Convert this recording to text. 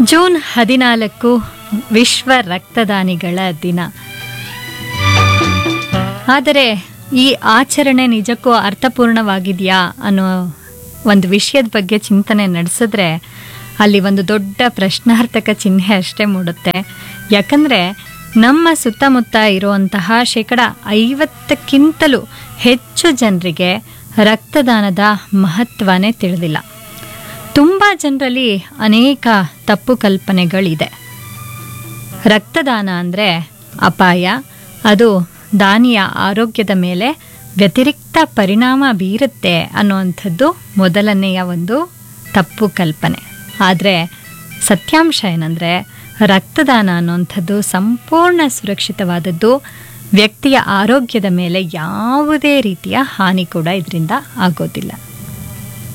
June ಹದಿನಾಲ್ಕು ವಿಶ್ವ ರಕ್ತದಾನಿಗಳ ದಿನ ಆದರೆ ಈ ಆಚರಣೆ ನಿಜಕ್ಕೂ ಅರ್ಥಪೂರ್ಣವಾಗಿದೆಯಾ ಅನ್ನೋ ಒಂದು ವಿಷಯದ ಬಗ್ಗೆ ಚಿಂತನೆ ನಡೆಸಿದ್ರೆ ಅಲ್ಲಿ ಒಂದು ದೊಡ್ಡ ಪ್ರಶ್ನಾರ್ಥಕ ಚಿಹ್ನೆ ಅಷ್ಟೇ ಮೂಡುತ್ತೆ ಯಾಕಂದರೆ ನಮ್ಮ ಸುತ್ತಮುತ್ತ ಇರುವಂತಹ ಶೇಕಡ ಐವತ್ತಕ್ಕಿಂತಲೂ ಹೆಚ್ಚು ಜನರಿಗೆ ರಕ್ತದಾನದ ಮಹತ್ವನೇ ತಿಳಿದಿಲ್ಲ ತುಂಬ ಜನರಲ್ಲಿ ಅನೇಕ ತಪ್ಪು ಕಲ್ಪನೆಗಳಿದೆ ರಕ್ತದಾನ ಅಂದರೆ ಅಪಾಯ ಅದು ದಾನಿಯ ಆರೋಗ್ಯದ ಮೇಲೆ ವ್ಯತಿರಿಕ್ತ ಪರಿಣಾಮ ಬೀರುತ್ತೆ ಅನ್ನುವಂಥದ್ದು ಮೊದಲನೆಯ ಒಂದು ತಪ್ಪು ಕಲ್ಪನೆ ಆದರೆ ಸತ್ಯಾಂಶ ಏನಂದರೆ ರಕ್ತದಾನ ಅನ್ನುವಂಥದ್ದು ಸಂಪೂರ್ಣ ಸುರಕ್ಷಿತವಾದದ್ದು ವ್ಯಕ್ತಿಯ ಆರೋಗ್ಯದ ಮೇಲೆ ಯಾವುದೇ ರೀತಿಯ ಹಾನಿ ಕೂಡ ಇದರಿಂದ ಆಗೋದಿಲ್ಲ